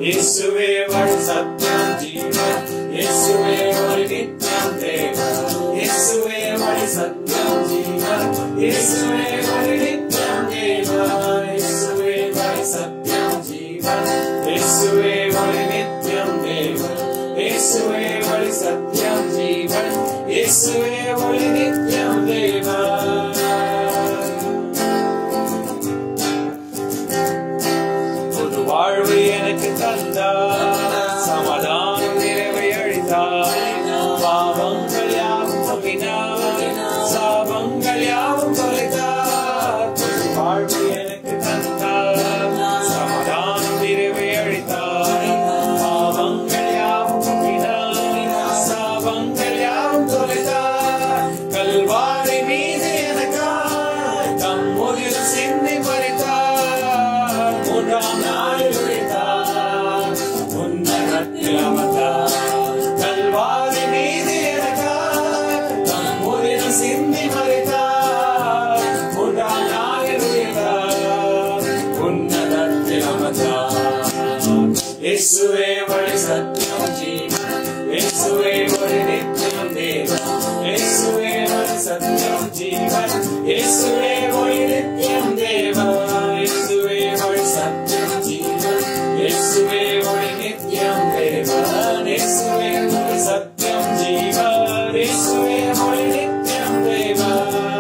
இயேசுவே வழி சத்தியம் ஜீவன் இயேசுவே வழி நித்தியம் தேவன் இயேசுவே வழி சத்தியம் ஜீவன் இயேசுவே வழி நித்தியம் தேவன் இயேசுவே வழி சத்தியம் ஜீவன் இயேசுவே வழி நித்தியம் தேவன் இயேசுவே வழி சத்தியம் ஜீவன் இயேசுவே வழி நித்தியம் தேவன் புது வாழ்வு எனக்கு தந்தார் சமாதானம் நிறைவை அழித்தார் பாவங்கள் யாவும் தொகினார் சாபங்கள் யாவும் தொலைத்தார் புது வாழ்வு எனக்கு தந்தார் சமாதானம் நிறைவை அழித்தார் பாவங்கள் யாவும் தொகினார் சாபங்கள் யாவும் தொலைத்தார் கல்வாரி மீது எனக்காய் தம் உயிர் சிந்தி மறித்தார் மூன்றாம் நாளில் உழைத்தார் உன்னதத்தில் அமர்ந்தார் கல்வாரி மீது எனக்காய் தம் உயிர் சிந்தி மறித்தார் மூன்றாம் நாளில் உழைத்தார் உன்னதத்தில் அமர்ந்தார் இயேசுவே வழி சத்தியம் ஜீவன் இயேசுவே வழி நித்தியம் தேவன் இயேசுவே வழி சத்தியம் ஜீவன் இயேசுவே வழி நித்தியம் தேவன் இயேசுவே வழி சத்தியம் ஜீவன் இயேசுவே வழி நித்தியம் தேவன் இயேசுவே வழி சத்தியம் ஜீவன் இயேசுவே வழி நித்தியம் தேவன்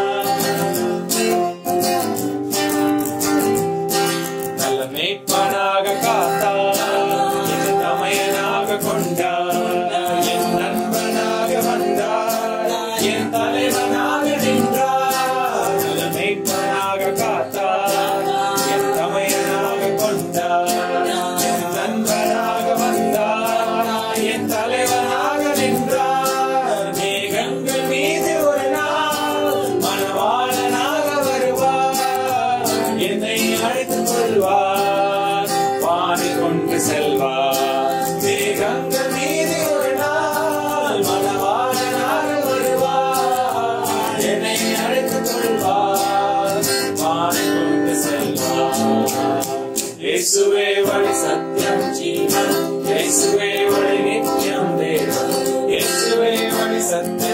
நல்ல மேய்ப்பனாக காத்தார் என் தமையனாக கொண்டார் என் நண்பனாக வந்தார் என் தலைவனாக நின்றார் நல்ல மேய்ப்பனாக காத்தார் என் தமையனாக கொண்டார் என் நண்பனாக வந்தார் என் தலைவனாக நின்றார் மேகங்கள் மீது ஒரு நாள் மணவாளனாக வருவார் என்னை அழைத்துக் கொள்வார் பாடி கொண்டு செல்வார் மேகங்கள் மீது ஒரு நாள் மணவாளனாக வருவார் என்னை அழைத்துக் கொள்வார் பாடி கொண்டு செல்வார் இயேசுவே வழி சத்தியம் ஜீவன் இயேசுவே வழி நித்தியம் தேவன் இயேசுவே வழி சத்தியம்